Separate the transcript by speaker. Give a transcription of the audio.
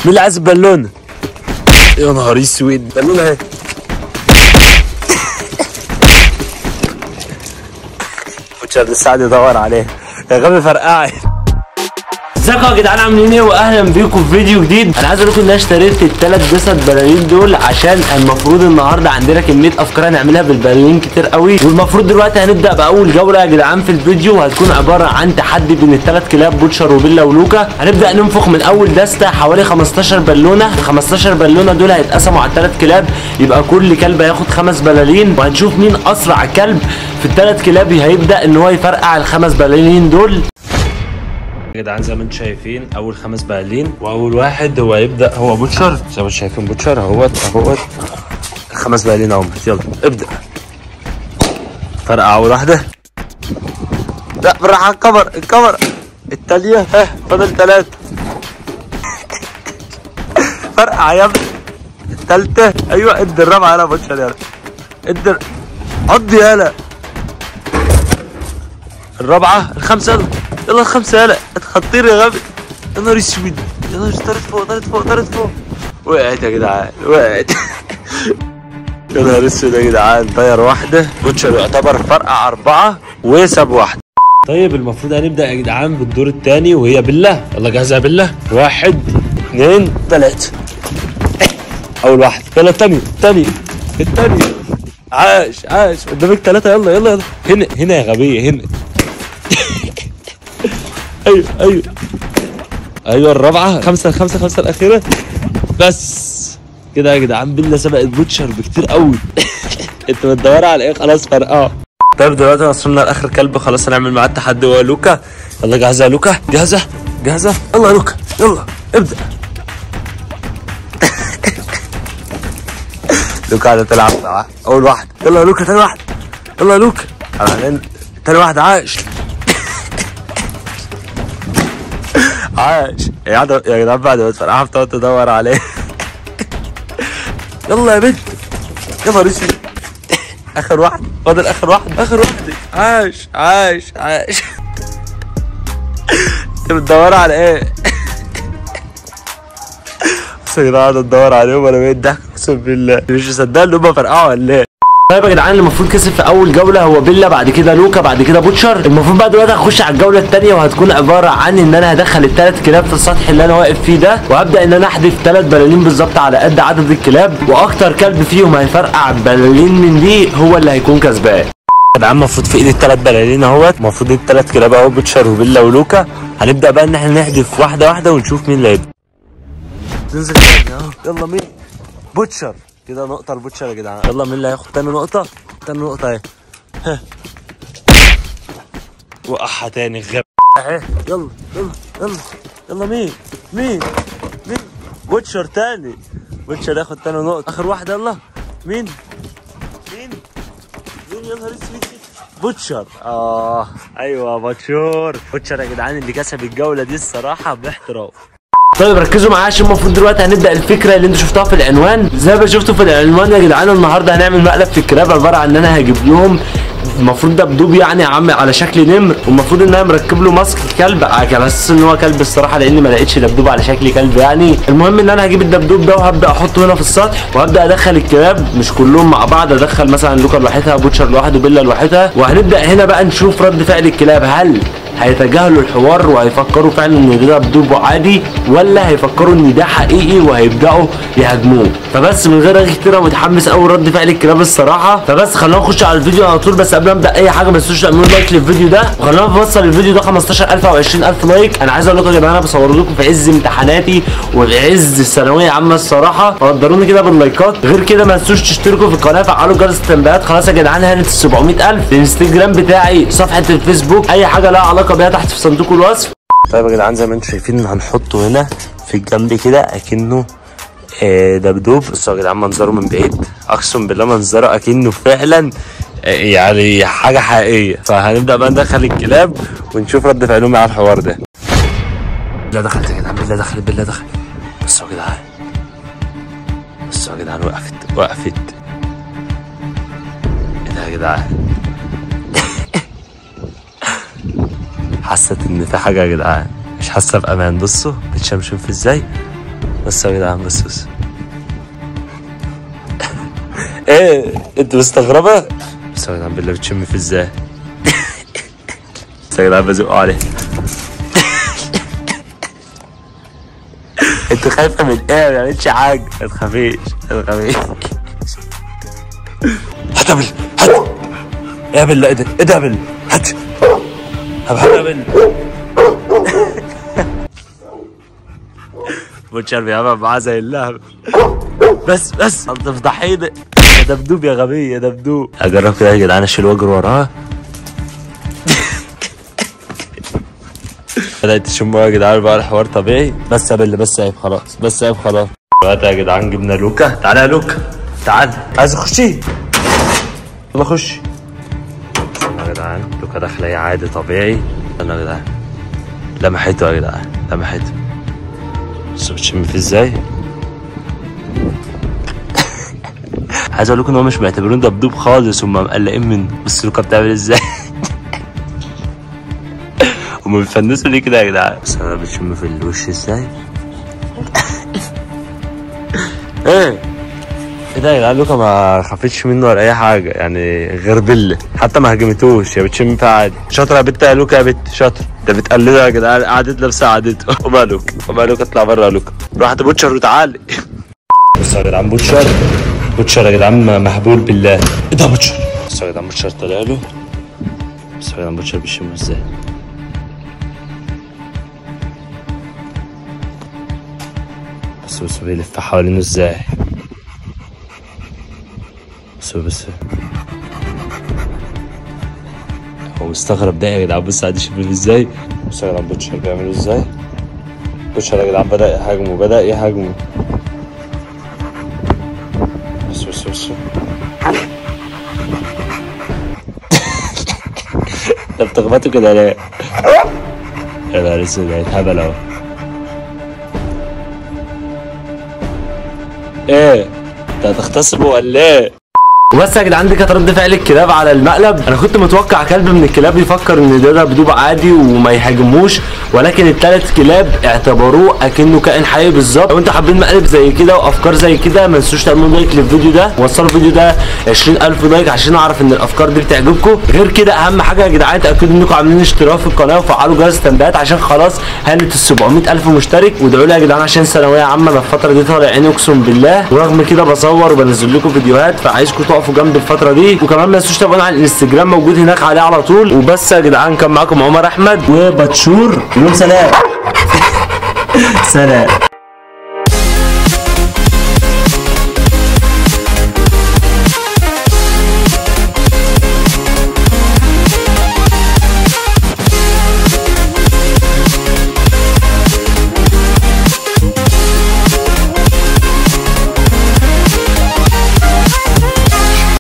Speaker 1: مين اللي عايز البالونه يا نهار اسود بالونه اهي بوتشر لسه قاعد يدور عليها يا غبي فرقعت ازيكم يا جدعان عاملين ايه واهلا بيكم في فيديو جديد انا عايز اقول لكم ان انا اشتريت الثلاث جسد بلالين دول عشان المفروض النهارده عندنا كميه افكار هنعملها بالبلالين كتير قوي والمفروض دلوقتي هنبدا باول جوله يا جدعان في الفيديو وهتكون عباره عن تحدي بين الثلاث كلاب بوتشر وبيلا ولوكا هنبدا ننفخ من اول دسته حوالي 15 بالونه ال 15 بالونه دول هيتقسموا على الثلاث كلاب يبقى كل كلب هياخد خمس بلالين وهنشوف مين اسرع كلب في الثلاث كلاب هيبدا ان هو يفرقع الخمس بلالين دول يا جدعان زي ما انتم شايفين اول خمس بلالين واول واحد هو يبدا هو بوتشر زي ما انتم شايفين بوتشر اهوت اهوت خمس بلالين اهو يلا ابدا فرقع اول واحده لا بالراحه على الكفر الكفر التانية ها فاضل ثلاثة فرقع يا ابني التالتة ايوه ادي الرابعة يلا بوتشر يلا ادي عضي يلا الرابعة الخمسة يلا يلا الخمسة يلا هتطير يا غبي يا نهار اسود يا نهار طارت فوق طارت فوق طارت فوق وقعت يا جدعان وقعت يا نهار اسود يا جدعان طير واحدة بوتشر يعتبر فرقع أربعة وساب واحدة طيب المفروض هنبدأ يا جدعان بالدور الثاني وهي بالله يلا جاهزة يا بالله واحد اثنين ثلاثة أول واحد يلا الثانية الثانية الثانية عاش عاش قدامك ثلاثة يلا يلا يلا هنا هنا يا غبية هنا ايوه ايوه ايوه الرابعه خمسه خمسه خمسه الاخيره بس كده يا جدعان بالله سبقت بوتشر بكتير قوي انت بتدور على ايه خلاص فرقعه طيب دلوقتي وصلنا لاخر كلب خلاص هنعمل معاه التحدي هو لوكا يلا جاهزه يا لوكا جاهزه جاهزه يلا يا لوكا يلا ابدا لوكا قاعده تلعب معاه اول واحد يلا يا لوكا تاني واحد يلا يا لوكا بعدين تاني واحد عاش عاش يا عدو يا جدعان بعد ما تفرقعها بتقعد تدور عليه يلا يا بنت يا نهار اسود اخر واحد فاضل اخر واحد اخر واحد عاش عاش عاش انت بتدور على ايه؟ بس يا جدعان قاعد تدور عليهم وانا بقيت ضحك اقسم بالله مش مصدق ان هم فرقعوا ولا ايه؟ طيب يا جدعان المفروض كسب في اول جوله هو بيلا بعد كده لوكا بعد كده بوتشر المفروض بقى دلوقتي هخش على الجوله الثانيه وهتكون عباره عن ان انا هدخل الثلاث كلاب في السطح اللي انا واقف فيه ده وهبدا ان انا احذف ثلاث بلالين بالظبط على قد عدد الكلاب واكتر كلب فيهم هيفرقع بلالين من دي هو اللي هيكون كسبان يا جدعان المفروض في ايدي الثلاث بلالين اهوت المفروض الثلاث كلاب اهو بوتشر وبيلا ولوكا هنبدا بقى ان احنا نحذف واحده واحده ونشوف مين اللي هيبدا تنزل تاني اهو يلا مين بوتشر كده نقطة البوتشر يا جدعان يلا مين اللي هياخد تاني نقطة؟ تاني نقطة اهي ها. وقعها تاني غب اهي يلا يلا يلا يلا مين؟ مين؟ مين؟ بوتشر تاني بوتشر ياخد تاني نقطة آخر واحدة يلا مين؟ مين؟ مين يا نهار اسود بوتشر اه ايوه بوتشر بوتشر يا جدعان اللي كسب الجولة دي الصراحة باحتراف طيب ركزوا معايا عشان المفروض دلوقتي هنبدا الفكره اللي انتوا شفتوها في العنوان زي ما شفتوا في العنوان يا جدعان النهارده هنعمل مقلب في الكلاب عباره عن ان انا هجيب لهم المفروض دبدوب يعني يا عم على شكل نمر والمفروض ان انا مركب له ماسك كلب على اساس ان هو كلب الصراحه لان ما لقيتش دبدوب على شكل كلب يعني المهم ان انا هجيب الدبدوب ده وهبدا احطه هنا في السطح وهبدا ادخل الكلاب مش كلهم مع بعض ادخل مثلا لوكا لوحدها بوتشر لوحده بيلا لوحدها وهنبدا هنا بقى نشوف رد فعل الكلاب هل هيتجاهلوا الحوار وهيفكروا فعلا ان ده دبدوب عادي ولا هيفكروا ان ده حقيقي وهيبداوا يهاجموه فبس من غير رغي كتير أنا متحمس قوي رد فعل الكلاب الصراحه فبس خلونا نخش على الفيديو على طول بس قبل ما ابدا اي حاجه ما تنسوش تعملوا لايك للفيديو ده وخلونا نوصل الفيديو ده 15000 او 20000 لايك انا عايز اقول لكم يا جدعان انا بصور لكم في عز امتحاناتي وفي عز الثانويه عامه الصراحه فقدروني كده باللايكات غير كده ما تنسوش تشتركوا في القناه فعلوا جرس التنبيهات خلاص يا جدعان هانت ال 700000 الانستجرام بتاعي صفحه الفيسبوك اي حاجه لها علاقه بيها تحت في صندوق الوصف طيب يا جدعان زي ما انتم شايفين هنحطه هنا في الجنب كده اكنه آه، دبدوب بصوا يا جدعان منظره من بعيد اقسم بالله منظره اكنه فعلا آه، يعني حاجه حقيقيه فهنبدا بقى ندخل الكلاب ونشوف رد فعلهم على الحوار ده بالله دخلت يا جدعان بالله دخلت بالله دخلت بصوا يا جدعان بصوا يا جدعان وقفت وقفت ايه ده يا جدعان حست ان في حاجه يا جدعان مش حاسه بامان بصوا بتشمشم في ازاي بس يا جدعان بس بس ايه انت مستغربة؟ بس يا جدعان بالله بتشم في ازاي؟ بس يا جدعان بزقه عليه انت خايفة من ايه؟ ما عملتش حاجة ما تخافيش ما تخافيش هات يا بل هات يا بل لا ايه ده ايه ده يا بل هات هات يا بل بوتشر بيعمل معاه زي اللهب بس بس انت فضحيني يا دبدوب يا غبي يا دبدوب اجرب كده يا جدعان اشيل واجري وراها بدأت تشموها يا جدعان بقى الحوار طبيعي بس يا بل بس عيب خلاص بس عيب خلاص دلوقتي يا جدعان جبنا لوكا تعالى يا لوكا تعال عايز اخشي يلا خش يا جدعان لوكا داخله ايه عادي طبيعي انا يا جدعان لمحته يا جدعان لمحته بس بتشم فيه ازاي عايز اقول لكم ان هم مش معتبرين دبدوب خالص هم مقلقين منه بس لوكا بتعمل ازاي هم بيفنسوا ليه كده يا جدعان بس انا بتشم في الوش ازاي ايه ايه ده يا جدعان لوكا ما خفتش منه ولا اي حاجه يعني غير بله حتى ما هاجمتوش هي بتشم فيها عادي شاطره يا بت يا لوكا يا بت شاطر ده بتقلدها يا جدعان قعدت لابسه قعدته وما لوكا وما لوكا اطلع بره يا لوكا روح هات بوتشر وتعالي بصوا يا جدعان بوتشر بوتشر يا جدعان محبول بالله ايه ده بوتشر بصوا يا جدعان بوتشر طلع له بصوا يا جدعان بوتشر بيشم ازاي بس بس بيلف حوالينه ازاي بس بس هو مستغرب ده يا جدعان بص قاعد يشوف ازاي بص يا جدعان بوتشر بيعملوا ازاي بوتشر يا جدعان بدأ يهاجمه بدأ يهاجمه بس بس بس انت بتخبطوا كده ليه؟ يا نهار اسود هيتهبل اهو ايه؟ انت هتغتصبه ولا ايه؟ وبس يا جدعان دي كانت رد فعل الكلاب على المقلب انا كنت متوقع كلب من الكلاب يفكر ان ده دبدوب عادي وما يهاجموش ولكن الثلاث كلاب اعتبروه اكنه كائن حي بالظبط لو انتوا حابين مقالب زي كده وافكار زي كده ما تنسوش تعملوا لايك للفيديو ده وصلوا الفيديو ده 20000 لايك عشان اعرف ان الافكار دي بتعجبكم غير كده اهم حاجه يا جدعان تاكدوا انكم عاملين اشتراك في القناه وفعلوا جرس التنبيهات عشان خلاص هانت ال 700000 مشترك وادعوا لي يا جدعان عشان ثانويه عامه انا الفتره دي طالع عيني اقسم بالله ورغم كده بصور وبنزل لكم فيديوهات فعايزكم تقفوا جنب الفتره دي وكمان ما تنسوش تابعونا على الانستجرام موجود هناك عليه على طول وبس يا جدعان كان معاكم عمر احمد وبتشور يوم سلام سلام